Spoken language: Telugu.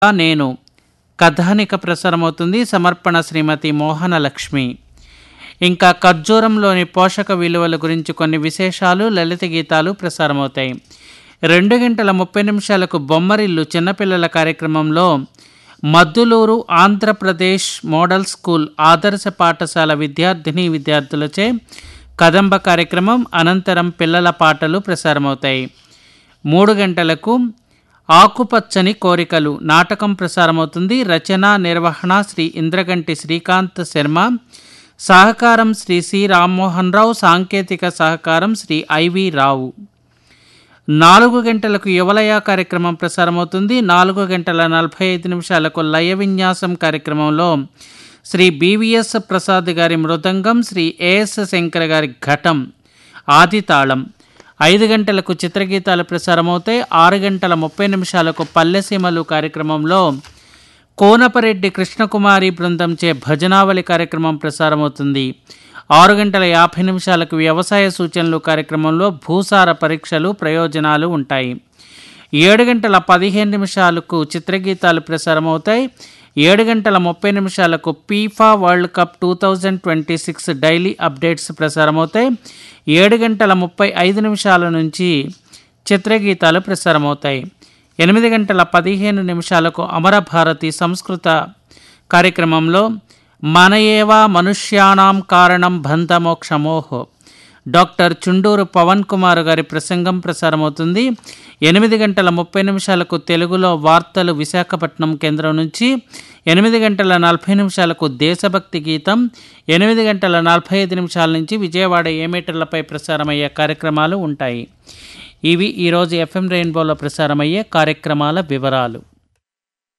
నేను కథానిక ప్రసారమవుతుంది సమర్పణ శ్రీమతి మోహన లక్ష్మి ఇంకా ఖర్జూరంలోని పోషక విలువల గురించి కొన్ని విశేషాలు లలిత గీతాలు ప్రసారమవుతాయి రెండు గంటల ముప్పై నిమిషాలకు బొమ్మరిల్లు చిన్నపిల్లల కార్యక్రమంలో మద్దులూరు ఆంధ్రప్రదేశ్ మోడల్ స్కూల్ ఆదర్శ పాఠశాల విద్యార్థిని విద్యార్థులచే కదంబ కార్యక్రమం అనంతరం పిల్లల పాటలు ప్రసారమవుతాయి మూడు గంటలకు ఆకుపచ్చని కోరికలు నాటకం ప్రసారమవుతుంది రచన నిర్వహణ శ్రీ ఇంద్రగంటి శ్రీకాంత్ శర్మ సహకారం శ్రీ సి రామ్మోహన్ రావు సాంకేతిక సహకారం శ్రీ ఐవి రావు నాలుగు గంటలకు యువలయ కార్యక్రమం ప్రసారమవుతుంది నాలుగు గంటల నలభై ఐదు నిమిషాలకు లయ విన్యాసం కార్యక్రమంలో శ్రీ బివిఎస్ ప్రసాద్ గారి మృదంగం శ్రీ ఏఎస్ శంకర్ గారి ఘటం ఆది తాళం ఐదు గంటలకు చిత్రగీతాలు ప్రసారమవుతాయి ఆరు గంటల ముప్పై నిమిషాలకు పల్లెసీమలు కార్యక్రమంలో కోనపరెడ్డి కృష్ణకుమారి బృందంచే భజనావళి కార్యక్రమం ప్రసారమవుతుంది ఆరు గంటల యాభై నిమిషాలకు వ్యవసాయ సూచనలు కార్యక్రమంలో భూసార పరీక్షలు ప్రయోజనాలు ఉంటాయి ఏడు గంటల పదిహేను నిమిషాలకు చిత్రగీతాలు ప్రసారమవుతాయి ఏడు గంటల ముప్పై నిమిషాలకు FIFA world cup two thousand twenty six daily updates ప్రసారమవుతాయి ఏడు గంటల ముప్పై ఐదు నిమిషాల నుంచి చిత్రగీతాలు ప్రసారమవుతాయి ఎనిమిది గంటల పదిహేను నిమిషాలకు అమరభారతి సంస్కృత కార్యక్రమంలో మన ఏవా మనుష్యానాం కారణం బంధమోక్షమోహో డాక్టర్ చుండూరు పవన్ కుమార్ గారి ప్రసంగం ప్రసారమవుతుంది ఎనిమిది గంటల ముప్పై నిమిషాలకు తెలుగులో వార్తలు విశాఖపట్నం కేంద్రం నుంచి ఎనిమిది గంటల నలభై నిమిషాలకు దేశభక్తి గీతం ఎనిమిది గంటల నలభై ఐదు నిమిషాల నుంచి విజయవాడ ఏమీటర్లపై ప్రసారమయ్యే కార్యక్రమాలు ఉంటాయి ఇవి ఈరోజు ఎఫ్ఎం రెయిన్బోలో ప్రసారమయ్యే కార్యక్రమాల వివరాలు